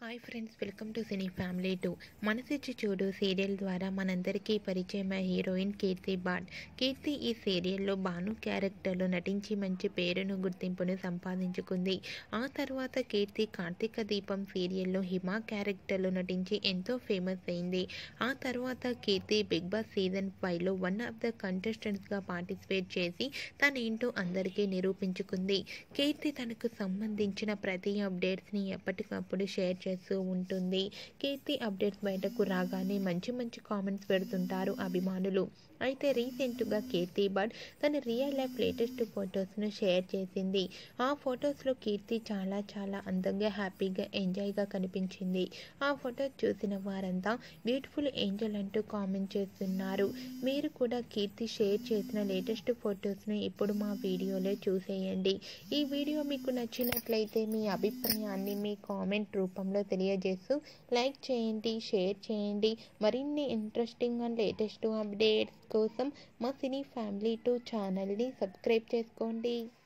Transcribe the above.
hi friends welcome to cine family two Manasichi Choodu serial ద్వారా మనందరికీ పరిచయమైన హీరోయిన్ కీర్తి బాట్ కీర్తి ఈ సీరియల్లో భాను క్యారెక్టర్లో నటించి మంచి పేరును గుర్తింపును సంపాదించుకుంది ఆ తర్వాత కీర్తి కార్తీక దీపం సీరియల్లో హిమా క్యారెక్టర్లో నటించి ఎంతో ఫేమస్ అయింది ఆ తర్వాత కీర్తి బిగ్ బాస్ సీజన్ ఫైవ్లో వన్ ఆఫ్ ద కంటెస్టెంట్స్గా పార్టిసిపేట్ చేసి తనేంటో అందరికీ నిరూపించుకుంది కీర్తి తనకు సంబంధించిన ప్రతి అప్డేట్స్ని ఎప్పటికప్పుడు షేర్ చేస్తూ ఉంటుంది కీర్తి అప్డేట్స్ బయటకు రాగానే మంచి మంచి కామెంట్స్ పెడుతుంటారు అభిమానులు అయితే రీసెంట్గా కీర్తి బట్ తన రియల్ లైఫ్ లేటెస్ట్ ఫొటోస్ను షేర్ చేసింది ఆ ఫొటోస్లో కీర్తి చాలా చాలా అందంగా హ్యాపీగా ఎంజాయ్గా కనిపించింది ఆ ఫొటో చూసిన వారంతా బ్యూటిఫుల్ ఏంజల్ అంటూ కామెంట్ చేస్తున్నారు మీరు కూడా కీర్తి షేర్ చేసిన లేటెస్ట్ ఫొటోస్ను ఇప్పుడు మా వీడియోలో చూసేయండి ఈ వీడియో మీకు నచ్చినట్లయితే మీ అభిప్రాయాన్ని మీ కామెంట్ రూపంలో తెలియజేస్తూ లైక్ చేయండి షేర్ చేయండి మరిన్ని ఇంట్రెస్టింగ్ అండ్ లేటెస్ట్ అప్డేట్స్ కోసం మా సినీ ఫ్యామిలీ టూ ఛానల్ని సబ్స్క్రైబ్ చేసుకోండి